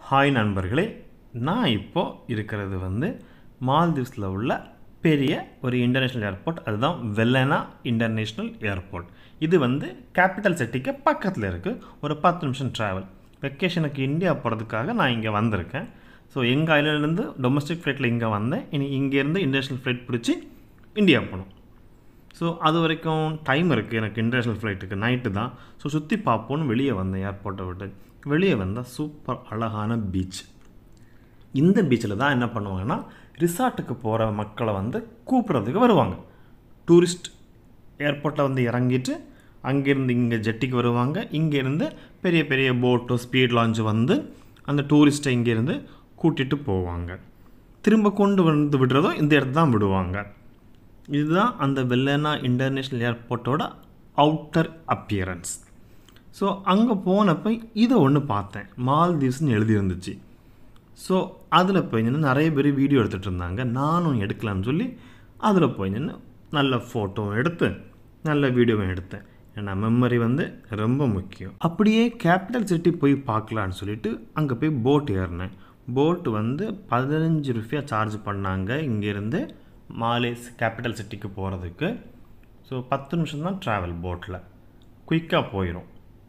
hi நண்பர்களே நான் இப்போ இருக்கிறது வந்து மால்தீவ்ஸில் உள்ள பெரிய ஒரு இன்டர்நேஷ்னல் ஏர்போர்ட் அதுதான் வெல்லனா இன்டர்நேஷ்னல் ஏர்போர்ட் இது வந்து கேபிட்டல் சிட்டிக்கு பக்கத்தில் இருக்குது ஒரு பத்து நிமிஷம் ட்ராவல் வெக்கேஷனுக்கு இந்தியா போகிறதுக்காக நான் இங்கே வந்திருக்கேன் ஸோ எங்கள் ஐலண்ட்லேருந்து டொமஸ்டிக் ஃப்ளைட்டில் இங்கே வந்தேன் இனி இங்கேருந்து இன்டர்நேஷ்னல் ஃப்ளைட் பிடிச்சி இந்தியா போகணும் ஸோ அது வரைக்கும் டைம் இருக்குது எனக்கு இன்டர்நேஷ்னல் ஃப்ளைட்டுக்கு நைட்டு தான் ஸோ சுற்றி பார்ப்போன்னு வெளியே வந்தேன் ஏர்போர்ட்டை விட்டு வெளியே வந்தால் சூப்பர் அழகான பீச் இந்த பீச்சில் தான் என்ன பண்ணுவாங்கன்னா ரிசார்ட்டுக்கு போகிற மக்களை வந்து கூப்பிட்றதுக்கு வருவாங்க டூரிஸ்ட் ஏர்போர்ட்டில் வந்து இறங்கிட்டு அங்கேருந்து இங்கே ஜெட்டிக்கு வருவாங்க இங்கேருந்து பெரிய பெரிய போட்டோ ஸ்பீட் லான்ச் வந்து அந்த டூரிஸ்ட்டை இங்கேருந்து கூட்டிகிட்டு போவாங்க திரும்ப கொண்டு வந்து விடுறதும் இந்த இடத்துல தான் விடுவாங்க இதுதான் அந்த வெள்ளனா இன்டர்நேஷ்னல் ஏர்போர்ட்டோட அவுட்டர் அப்பியரன்ஸ் ஸோ அங்கே போனப்போ இதை ஒன்று பார்த்தேன் மால்தீவ்ஸ்னு எழுதியிருந்துச்சு ஸோ அதில் போய் நின்று நிறைய பேர் வீடியோ எடுத்துகிட்டு இருந்தாங்க நானும் எடுக்கலான்னு சொல்லி அதில் போய் நின்று நல்ல ஃபோட்டோவும் எடுத்து நல்ல வீடியோவும் எடுத்தேன் ஏன்னா மெமரி வந்து ரொம்ப முக்கியம் அப்படியே கேபிட்டல் சிட்டி போய் பார்க்கலான்னு சொல்லிட்டு அங்கே போய் போட் ஏறினேன் போட் வந்து பதினஞ்சு ருபியா சார்ஜ் பண்ணாங்க இங்கேருந்து மாலேஸ் கேபிட்டல் சிட்டிக்கு போகிறதுக்கு ஸோ பத்து நிமிஷம் தான் ட்ராவல் போட்டில் குயிக்காக போயிடும்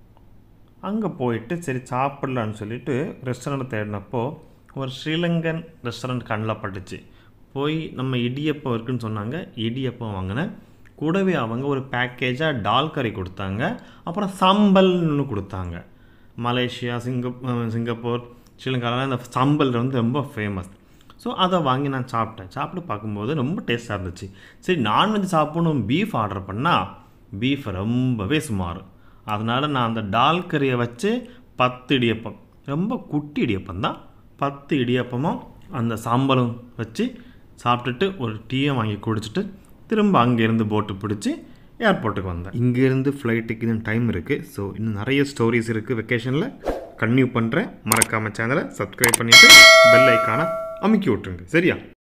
அங்கே போயிட்டு சரி சாப்பிட்லான்னு சொல்லிட்டு ரெஸ்டாரண்ட் தேடினப்போ ஒரு ஸ்ரீலங்கன் ரெஸ்டாரண்ட் கண்ணில் பட்டுச்சு போய் நம்ம இடியப்பம் இருக்குன்னு சொன்னாங்க இடியப்பம் வாங்கினேன் கூடவே அவங்க ஒரு பேக்கேஜாக டால் கறி கொடுத்தாங்க அப்புறம் சம்பல்னு கொடுத்தாங்க மலேசியா சிங்கப் சிங்கப்பூர் ஸ்ரீலங்காலாம் இந்த சம்பல் வந்து ரொம்ப ஃபேமஸ் ஸோ அதை வாங்கி நான் சாப்பிட்டேன் சாப்பிட்டு பார்க்கும்போது ரொம்ப டேஸ்ட்டாக இருந்துச்சு சரி நான்வெஜ் சாப்பிடணும் பீஃப் ஆர்டர் பண்ணால் பீஃப் ரொம்பவே சுமார் அதனால் நான் அந்த டால் கறியை வச்சு பத்து இடியப்பம் ரொம்ப குட்டி இடியப்பம் தான் பத்து இடியப்பமும் அந்த சாம்பலும் வச்சு சாப்பிட்டுட்டு ஒரு டீயை வாங்கி குடிச்சிட்டு திரும்ப அங்கேருந்து போட்டு பிடிச்சி ஏர்போர்ட்டுக்கு வந்தேன் இங்கேருந்து ஃப்ளைட்டுக்கு இன்னும் டைம் இருக்குது ஸோ இன்னும் நிறைய ஸ்டோரிஸ் இருக்குது வெக்கேஷனில் கன்டினியூ பண்ணுறேன் மறக்காமல் சேனலை சப்ஸ்கிரைப் பண்ணிவிட்டு பெல் ஐக்கானை அமுக்கி விட்ருங்க சரியா